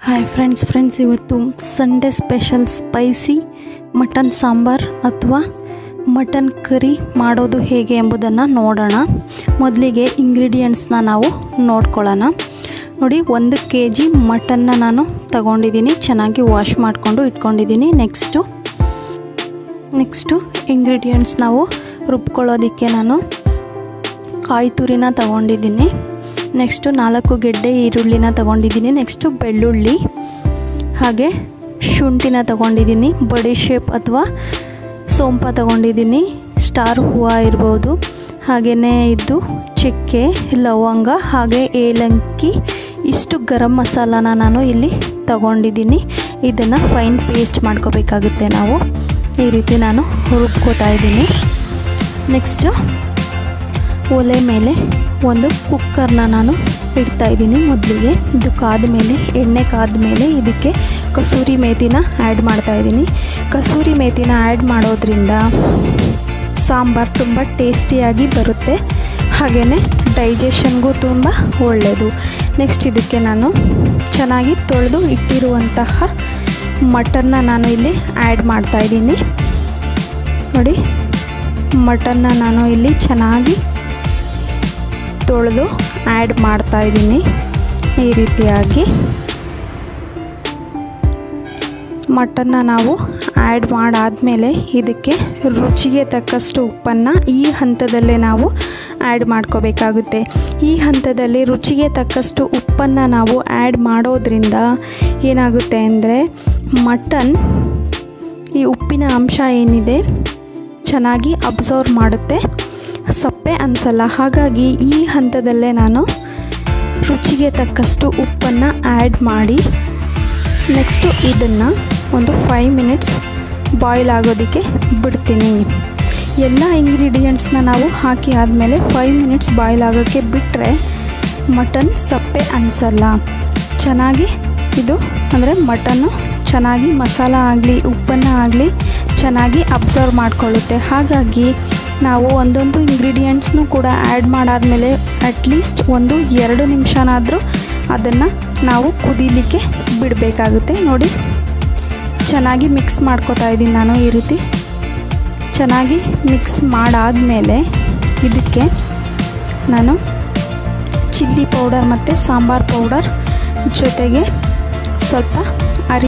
hi friends friends ಇವತ್ತು Sunday special spicy mutton sambar ಅಥವಾ mutton ಕರಿ ಮಾಡೋದು ಹೇಗೆ ಎಂಬುದನ್ನು ನೋಡೋಣ ಮೊದಲಿಗೆ ಇಂಗ್ರೀಡಿಯೆಂಟ್ಸ್ನ ನಾವು ನೋಡ್ಕೊಳ್ಳೋಣ ನೋಡಿ ಒಂದು ಕೆ ಜಿ ಮಟನ್ನ ನಾನು ತಗೊಂಡಿದ್ದೀನಿ ಚೆನ್ನಾಗಿ ವಾಶ್ ಮಾಡಿಕೊಂಡು ಇಟ್ಕೊಂಡಿದ್ದೀನಿ ನೆಕ್ಸ್ಟು ನೆಕ್ಸ್ಟು ಇಂಗ್ರೀಡಿಯೆಂಟ್ಸ್ ನಾವು ರುಬ್ಕೊಳ್ಳೋದಕ್ಕೆ ನಾನು ಕಾಯಿ ತುರಿನ ತಗೊಂಡಿದ್ದೀನಿ ನೆಕ್ಸ್ಟು ನಾಲ್ಕು ಗೆಡ್ಡೆ ಈರುಳ್ಳಿನ ತಗೊಂಡಿದ್ದೀನಿ ನೆಕ್ಸ್ಟು ಬೆಳ್ಳುಳ್ಳಿ ಹಾಗೆ ಶುಂಠಿನ ತಗೊಂಡಿದ್ದೀನಿ ಬಡಿ ಶೇಪ್ ಅಥವಾ ಸೋಂಪ ತಗೊಂಡಿದ್ದೀನಿ ಸ್ಟಾರ್ ಹೂವು ಇರ್ಬೋದು ಹಾಗೆಯೇ ಇದು ಚಕ್ಕೆ ಲವಂಗ ಹಾಗೆ ಏಲಕ್ಕಿ ಇಷ್ಟು ಗರಂ ಮಸಾಲಾನ ನಾನು ಇಲ್ಲಿ ತಗೊಂಡಿದ್ದೀನಿ ಇದನ್ನು ಫೈನ್ ಪೇಸ್ಟ್ ಮಾಡ್ಕೋಬೇಕಾಗುತ್ತೆ ನಾವು ಈ ರೀತಿ ನಾನು ರುಬ್ಕೋತಾ ಇದ್ದೀನಿ ನೆಕ್ಸ್ಟು ಒಲೆ ಮೇಲೆ ಒಂದು ಕುಕ್ಕರ್ನ ನಾನು ಇಡ್ತಾ ಇದ್ದೀನಿ ಮೊದಲಿಗೆ ಇದು ಕಾದ ಮೇಲೆ ಎಣ್ಣೆ ಕಾದ ಮೇಲೆ ಇದಕ್ಕೆ ಕಸೂರಿ ಮೇಥಿನ ಆ್ಯಡ್ ಮಾಡ್ತಾ ಇದ್ದೀನಿ ಕಸೂರಿ ಮೇಥಿನ ಆ್ಯಡ್ ಮಾಡೋದ್ರಿಂದ ಸಾಂಬಾರು ತುಂಬ ಟೇಸ್ಟಿಯಾಗಿ ಬರುತ್ತೆ ಹಾಗೆಯೇ ಡೈಜೆಷನ್ಗೂ ತುಂಬ ಒಳ್ಳೆಯದು ನೆಕ್ಸ್ಟ್ ಇದಕ್ಕೆ ನಾನು ಚೆನ್ನಾಗಿ ತೊಳೆದು ಇಟ್ಟಿರುವಂತಹ ಮಟನ್ನ ನಾನು ಇಲ್ಲಿ ಆ್ಯಡ್ ಮಾಡ್ತಾ ಇದ್ದೀನಿ ನೋಡಿ ಮಟನ್ನ ನಾನು ಇಲ್ಲಿ ಚೆನ್ನಾಗಿ ತೊಳೆದು ಆ್ಯಡ್ ಮಾಡ್ತಾ ಇದ್ದೀನಿ ಈ ರೀತಿಯಾಗಿ ಮಟನ್ನ ನಾವು ಆ್ಯಡ್ ಮಾಡಾದಮೇಲೆ ಇದಕ್ಕೆ ರುಚಿಗೆ ತಕ್ಕಷ್ಟು ಉಪ್ಪನ್ನು ಈ ಹಂತದಲ್ಲೇ ನಾವು ಆ್ಯಡ್ ಮಾಡ್ಕೋಬೇಕಾಗುತ್ತೆ ಈ ಹಂತದಲ್ಲಿ ರುಚಿಗೆ ತಕ್ಕಷ್ಟು ಉಪ್ಪನ್ನು ನಾವು ಆ್ಯಡ್ ಮಾಡೋದ್ರಿಂದ ಏನಾಗುತ್ತೆ ಅಂದರೆ ಮಟನ್ ಈ ಉಪ್ಪಿನ ಅಂಶ ಏನಿದೆ ಚೆನ್ನಾಗಿ ಅಬ್ಸರ್ವ್ ಮಾಡುತ್ತೆ ಸಪ್ಪೆ ಅನಿಸಲ್ಲ ಹಾಗಾಗಿ ಈ ಹಂತದಲ್ಲೇ ನಾನು ರುಚಿಗೆ ತಕ್ಕಷ್ಟು ಉಪ್ಪನ್ನು ಆ್ಯಡ್ ಮಾಡಿ ನೆಕ್ಸ್ಟು ಇದನ್ನು ಒಂದು ಫೈವ್ ಮಿನಿಟ್ಸ್ ಬಾಯ್ಲ್ ಆಗೋದಕ್ಕೆ ಬಿಡ್ತೀನಿ ಎಲ್ಲ ಇಂಗ್ರೀಡಿಯೆಂಟ್ಸ್ನ ನಾವು ಹಾಕಿ ಆದಮೇಲೆ ಫೈವ್ ಮಿನಿಟ್ಸ್ ಬಾಯ್ಲ್ ಆಗೋಕ್ಕೆ ಬಿಟ್ಟರೆ ಮಟನ್ ಸಪ್ಪೆ ಅನಿಸಲ್ಲ ಚೆನ್ನಾಗಿ ಇದು ಅಂದರೆ ಮಟನ್ನು ಚೆನ್ನಾಗಿ ಮಸಾಲ ಆಗಲಿ ಉಪ್ಪನ್ನು ಆಗಲಿ ಚೆನ್ನಾಗಿ ಅಬ್ಸರ್ವ್ ಮಾಡಿಕೊಳ್ಳುತ್ತೆ ಹಾಗಾಗಿ ನಾವು ಒಂದೊಂದು ಇಂಗ್ರೀಡಿಯೆಂಟ್ಸ್ನೂ ಕೂಡ ಆ್ಯಡ್ ಮಾಡಾದಮೇಲೆ ಅಟ್ಲೀಸ್ಟ್ ಒಂದು ಎರಡು ನಿಮಿಷನಾದರೂ ಅದನ್ನು ನಾವು ಕುದೀಲಿಕ್ಕೆ ಬಿಡಬೇಕಾಗುತ್ತೆ ನೋಡಿ ಚೆನ್ನಾಗಿ ಮಿಕ್ಸ್ ಮಾಡ್ಕೋತಾ ಇದ್ದೀನಿ ನಾನು ಈ ರೀತಿ ಚೆನ್ನಾಗಿ ಮಿಕ್ಸ್ ಮಾಡಾದಮೇಲೆ ಇದಕ್ಕೆ ನಾನು ಚಿಲ್ಲಿ ಪೌಡರ್ ಮತ್ತು ಸಾಂಬಾರ್ ಪೌಡರ್ ಜೊತೆಗೆ ಸ್ವಲ್ಪ